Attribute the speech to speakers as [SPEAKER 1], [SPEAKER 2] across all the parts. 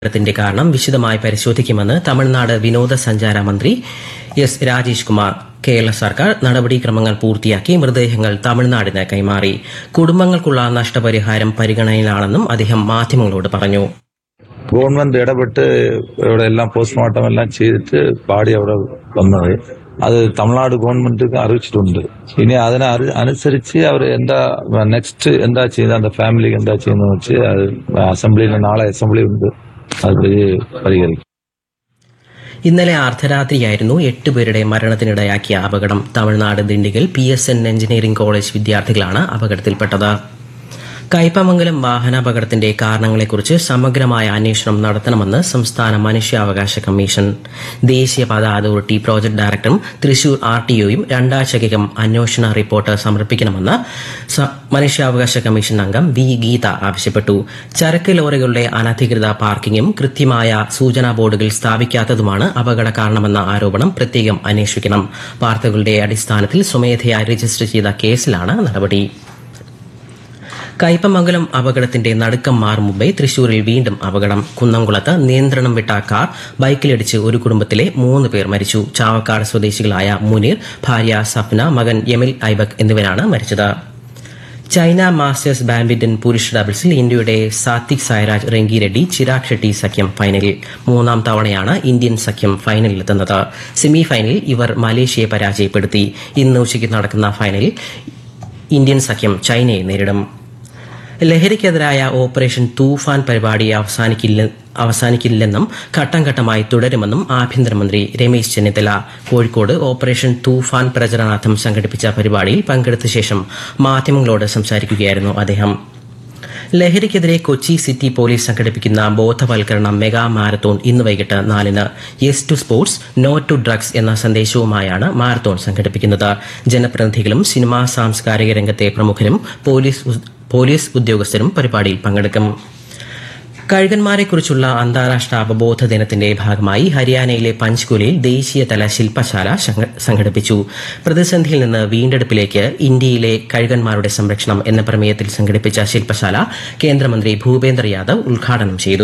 [SPEAKER 1] അപകടത്തിന്റെ കാരണം വിശദമായി പരിശോധിക്കുമെന്ന് തമിഴ്നാട് വിനോദസഞ്ചാര മന്ത്രി എസ് രാജേഷ് കുമാർ കേരള സർക്കാർ നടപടിക്രമങ്ങൾ പൂർത്തിയാക്കി മൃതദേഹങ്ങൾ തമിഴ്നാടിന് കൈമാറി കുടുംബങ്ങൾക്കുള്ള നഷ്ടപരിഹാരം പരിഗണനയിലാണെന്നും അദ്ദേഹം മാധ്യമങ്ങളോട് പറഞ്ഞു
[SPEAKER 2] ഗവൺമെന്റ് ഇടപെട്ട് ഇവിടെ എല്ലാം പോസ്റ്റ്മോർട്ടം എല്ലാം ചെയ്തിട്ട് ബാഡി അവിടെ വന്നത് അത് തമിഴ്നാട് ഗവൺമെന്റിക്ക് അറിയിച്ചിട്ടുണ്ട് ഇനി അതിനെ അറി- അനുസരിച്ച് അവർ എന്താ നെക്സ്റ്റ് എന്താ ചെയ്യുന്നത് அந்த ഫാമിലിക്ക് എന്താ ചെയ്യുന്നത് വെച്ച് അത് അസംബ്ലിയിൽ നാളെ അസംബ്ലി ഉണ്ട് അത് പരിഹരിക്കും
[SPEAKER 1] ഇന്നലെ അർദ്ധരാത്രിയായിരുന്നു എട്ടുപേരുടെ മരണത്തിനിടയാക്കിയ അപകടം Tamil Nadu Dindigul P S N engineering college വിദ്യാർത്ഥികളാണ് അപകടത്തിൽപ്പെട്ടത് കയ്പമംഗലം വാഹനാപകടത്തിന്റെ കാരണങ്ങളെക്കുറിച്ച് സമഗ്രമായ അന്വേഷണം നടത്തണമെന്ന് സംസ്ഥാന മനുഷ്യാവകാശ കമ്മീഷൻ ദേശീയപാത അതോറിറ്റി പ്രോജക്ട് ഡയറക്ടറും തൃശൂർ ആർ ടി ഒയും രണ്ടാഴ്ചക്കകം അന്വേഷണ റിപ്പോർട്ട് സമർപ്പിക്കണമെന്ന് സ- മനുഷ്യാവകാശ കമ്മീഷൻ അംഗം വി ഗീത ആവശ്യപ്പെട്ടു ചരക്ക് ലോറികളുടെ അനധികൃത പാർക്കിംഗും കൃത്യമായ സൂചനാ ബോർഡുകൾ സ്ഥാപിക്കാത്തതുമാണ് അപകട കാരണമെന്ന ആരോപണം പ്രത്യേകം അന്വേഷിക്കണം വാർത്തകളുടെ അടിസ്ഥാനത്തിൽ സ്വമേധയാ രജിസ്റ്റർ ചെയ്ത കേസിലാണ് നടപടി കയ്പമംഗലം അപകടത്തിന്റെ നടുക്കം മാറും മുമ്പേ തൃശൂരിൽ വീണ്ടും അപകടം കുന്നംകുളത്ത് നിയന്ത്രണം വിട്ട കാർ ബൈക്കിലിടിച്ച് ഒരു കുടുംബത്തിലെ മൂന്ന് പേർ മരിച്ചു ചാവക്കാട് സ്വദേശികളായ മുനീർ ഭാര്യ സപ്ന മകൻ യമൽ ഐബക് എന്നിവരാണ് മരിച്ചത് ചൈന മാസ്റ്റേഴ്സ് ബാഡ്മിന്റൺ പുരുഷ ഡബിൾസിൽ ഇന്ത്യയുടെ സാത്വിക് സായ്രാജ് റെങ്കിറെഡ്ഡി ചിരാഗ് ഷെട്ടി സഖ്യം ഫൈനലിൽ മൂന്നാം തവണയാണ് ഇന്ത്യൻ സഖ്യം ഫൈനലിലെത്തുന്നത് സെമി ഫൈനലിൽ ഇവർ മലേഷ്യയെ പരാജയപ്പെടുത്തി ഇന്ന് ഉച്ചയ്ക്ക് നടക്കുന്ന ഫൈനലിൽ ഇന്ത്യൻ സഖ്യം ചൈനയെ നേരിടും ലഹരിക്കെതിരായ ഓപ്പറേഷൻ തൂഫാൻ പരിപാടി അവസാനിക്കില്ല അവസാനിക്കില്ലെന്നും ഘട്ടം ഘട്ടമായി തുടരുമെന്നും ആഭ്യന്തരമന്ത്രി രമേശ് ചെന്നിത്തല കോഴിക്കോട് ഓപ്പറേഷൻ തൂഫാൻ പ്രചരണാർത്ഥം സംഘടിപ്പിച്ച പരിപാടിയിൽ പങ്കെടുത്ത ശേഷം മാധ്യമങ്ങളോട് സംസാരിക്കുകയായിരുന്നു അദ്ദേഹം ലഹരിക്കെതിരെ കൊച്ചി സിറ്റി പോലീസ് സംഘടിപ്പിക്കുന്ന ബോധവൽക്കരണ മെഗാ മാരത്തോൺ ഇന്ന് വൈകിട്ട് നാലിന് yes to sports no to drugs എന്ന സന്ദേശവുമായാണ് മാരത്തോൺ സംഘടിപ്പിക്കുന്നത് ജനപ്രതിനിധികളും സിനിമാ സാംസ്കാരിക രംഗത്തെ പ്രമുഖരും പോലീസ് ഉ- പോലീസ് ഉദ്യോഗസ്ഥരും പരിപാടിയിൽ പങ്കെടുക്കും കഴുകന്മാരെക്കുറിച്ചുള്ള അന്താരാഷ്ട്ര അവബോധ ദിനത്തിന്റെ ഭാഗമായി ഹരിയാനയിലെ പഞ്ച്കുലയിൽ ദേശീയതല ശില്പശാല സംഘ- സംഘടിപ്പിച്ചു പ്രതിസന്ധിയിൽ നിന്ന് വീണ്ടെടുപ്പിലേക്ക് ഇന്ത്യയിലെ കഴുകന്മാരുടെ സംരക്ഷണം എന്ന പ്രമേയത്തിൽ സംഘടിപ്പിച്ച ശില്പശാല കേന്ദ്രമന്ത്രി ഭൂപേന്ദ്ര യാദവ് ഉദ്ഘാടനം ചെയ്തു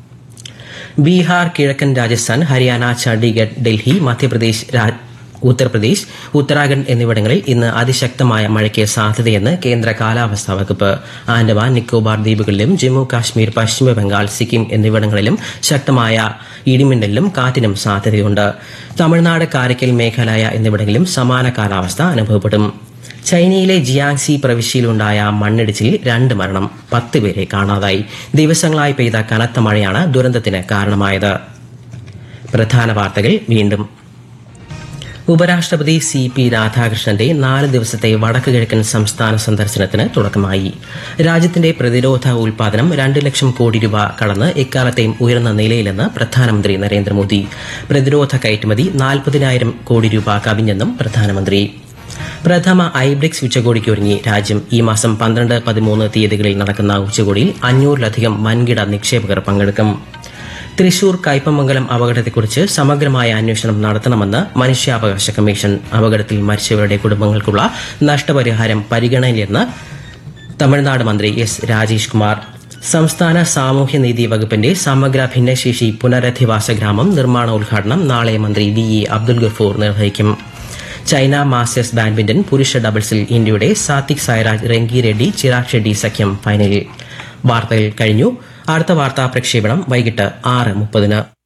[SPEAKER 1] ബീഹാർ കിഴക്കൻ രാജസ്ഥാൻ ഹരിയാന ചണ്ഡീഗഡ് ഡൽഹി മധ്യപ്രദേശ് രാ- ഉത്തർപ്രദേശ് ഉത്തരാഖണ്ഡ് എന്നിവിടങ്ങളിൽ ഇന്ന് അതിശക്തമായ മഴയ്ക്ക് സാധ്യതയെന്ന് കേന്ദ്ര കാലാവസ്ഥാ വകുപ്പ് ആൻഡമാൻ നിക്കോബാർ ദ്വീപുകളിലും ജമ്മു കാശ്മീർ പശ്ചിമ ബംഗാൾ സിക്കിം എന്നിവിടങ്ങളിലും ശക്തമായ ഇടിമിന്നലിനും കാറ്റിനും സാധ്യതയുണ്ട് തമിഴ്നാട് കാരക്കൽ മേഘാലയ എന്നിവിടങ്ങളിലും സമാന കാലാവസ്ഥ അനുഭവപ്പെടും ചൈനയിലെ ജിയാങ്സി പ്രവിശ്യയിലുണ്ടായ മണ്ണിടിച്ചിലിൽ രണ്ട് മരണം പത്ത് പേരെ കാണാതായി ദിവസങ്ങളായി പെയ്ത കനത്ത മഴയാണ് ദുരന്തത്തിന് കാരണമായത് പ്രധാന വാർത്തകൾ വീണ്ടും ഉപരാഷ്ട്രപതി സി പി രാധാകൃഷ്ണന്റെ നാല് ദിവസത്തെ വടക്ക് കിഴക്കൻ സംസ്ഥാന സന്ദർശനത്തിന് തുടക്കമായി രാജ്യത്തിന്റെ പ്രതിരോധ ഉൽപാദനം രണ്ട് ലക്ഷം കോടി രൂപ കടന്ന് എക്കാലത്തെയും ഉയർന്ന നിലയിലെന്ന് പ്രധാനമന്ത്രി നരേന്ദ്രമോദി പ്രതിരോധ കയറ്റുമതി നാൽപ്പതിനായിരം കോടി രൂപ കവിഞ്ഞെന്നും പ്രധാനമന്ത്രി പ്രഥമ ഐബ്രിക്സ് ഉച്ചകോടിക്ക് ഒരുങ്ങി രാജ്യം ഈ മാസം പന്ത്രണ്ട് പതിമൂന്ന് തീയതികളിൽ നടക്കുന്ന ഉച്ചകോടിയിൽ അഞ്ഞൂറിലധികം വൻകിട നിക്ഷേപകർ പങ്കെടുക്കും തൃശൂർ കയ്പമംഗലം അപകടത്തെക്കുറിച്ച് സമഗ്രമായ അന്വേഷണം നടത്തണമെന്ന് മനുഷ്യാവകാശ കമ്മീഷൻ അപകടത്തിൽ മരിച്ചവരുടെ കുടുംബങ്ങൾക്കുള്ള നഷ്ടപരിഹാരം പരിഗണനയിലെന്ന് തമിഴ്നാട് മന്ത്രി എസ് രാജേഷ് കുമാർ സംസ്ഥാന സാമൂഹ്യനീതി വകുപ്പിന്റെ സമഗ്ര ഭിന്നശേഷി പുനരധിവാസ ഗ്രാമം നിർമ്മാണ ഉദ്ഘാടനം നാളെ മന്ത്രി വി ഇ അബ്ദുൽ ഗഫൂർ നിർവഹിക്കും ചൈന മാസ്റ്റേഴ്സ് ബാഡ്മിന്റൺ പുരുഷ ഡബിൾസിൽ ഇന്ത്യയുടെ സാത്വിക് സായ്രാജ് റെങ്കി റെഡ്ഡി ചിരാഗ് ഷെഡ്ഡി സഖ്യം ഫൈനലിൽ വാർത്തകൾ കഴിഞ്ഞു അടുത്ത വാർത്താ പ്രക്ഷേപണം വൈകിട്ട് ആറ് മുപ്പതിന്